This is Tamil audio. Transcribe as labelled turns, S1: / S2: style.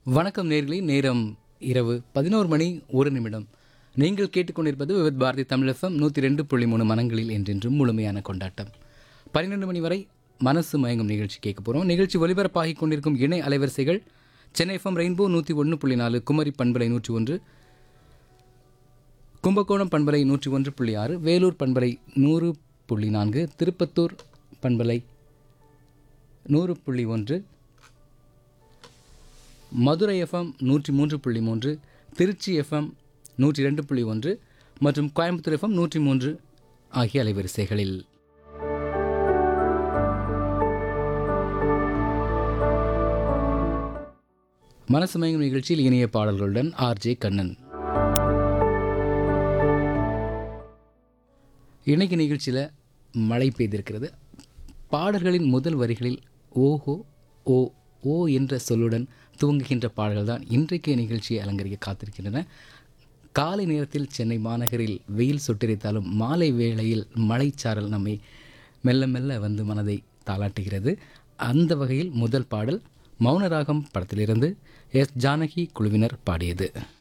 S1: வணக்கம் நேர்களே நேரம் இரவு பதினோரு மணி ஒரு நிமிடம் நீங்கள் கேட்டுக்கொண்டிருப்பது விவித் பாரதி தமிழகம் நூற்றி ரெண்டு புள்ளி மூணு மனங்களில் என்றென்றும் முழுமையான கொண்டாட்டம் பன்னிரெண்டு மணி வரை மனசு மயங்கும் நிகழ்ச்சி கேட்க போகிறோம் நிகழ்ச்சி ஒலிபரப்பாகி கொண்டிருக்கும் இணை அலைவரிசைகள் சென்னை எஃப்எம் ரெயின்போ நூற்றி ஒன்று புள்ளி நாலு குமரி பண்பலை நூற்றி ஒன்று கும்பகோணம் பண்பலை நூற்றி ஒன்று புள்ளி ஆறு வேலூர் பண்பலை நூறு புள்ளி நான்கு திருப்பத்தூர் பண்பலை நூறு புள்ளி ஒன்று மதுரை எஃப்எம் நூற்றி மூன்று புள்ளி மூன்று திருச்சி எஃப்எம் நூற்றி ரெண்டு புள்ளி ஒன்று மற்றும் கோயம்புத்தூர் எஃப்எம் நூற்றி மூன்று ஆகிய அலைவரிசைகளில் மனசு மயங்கும் நிகழ்ச்சியில் இனிய பாடல்களுடன் ஆர்ஜே கண்ணன் இன்னைக்கு நிகழ்ச்சியில் மழை பெய்திருக்கிறது பாடல்களின் முதல் வரிகளில் ஓஹோ ஓ ஓ என்ற சொல்லுடன் துவங்குகின்ற பாடல்கள் தான் இன்றைக்கு நிகழ்ச்சியை அலங்கரிக்க காத்திருக்கின்றன காலை நேரத்தில் சென்னை மாநகரில் வெயில் சுட்டரித்தாலும் மாலை வேளையில் மழைச்சாரல் நம்மை மெல்ல மெல்ல வந்து மனதை தாளாட்டுகிறது அந்த வகையில் முதல் பாடல் மௌனராகம் படத்திலிருந்து எஸ் ஜானகி குழுவினர் பாடியது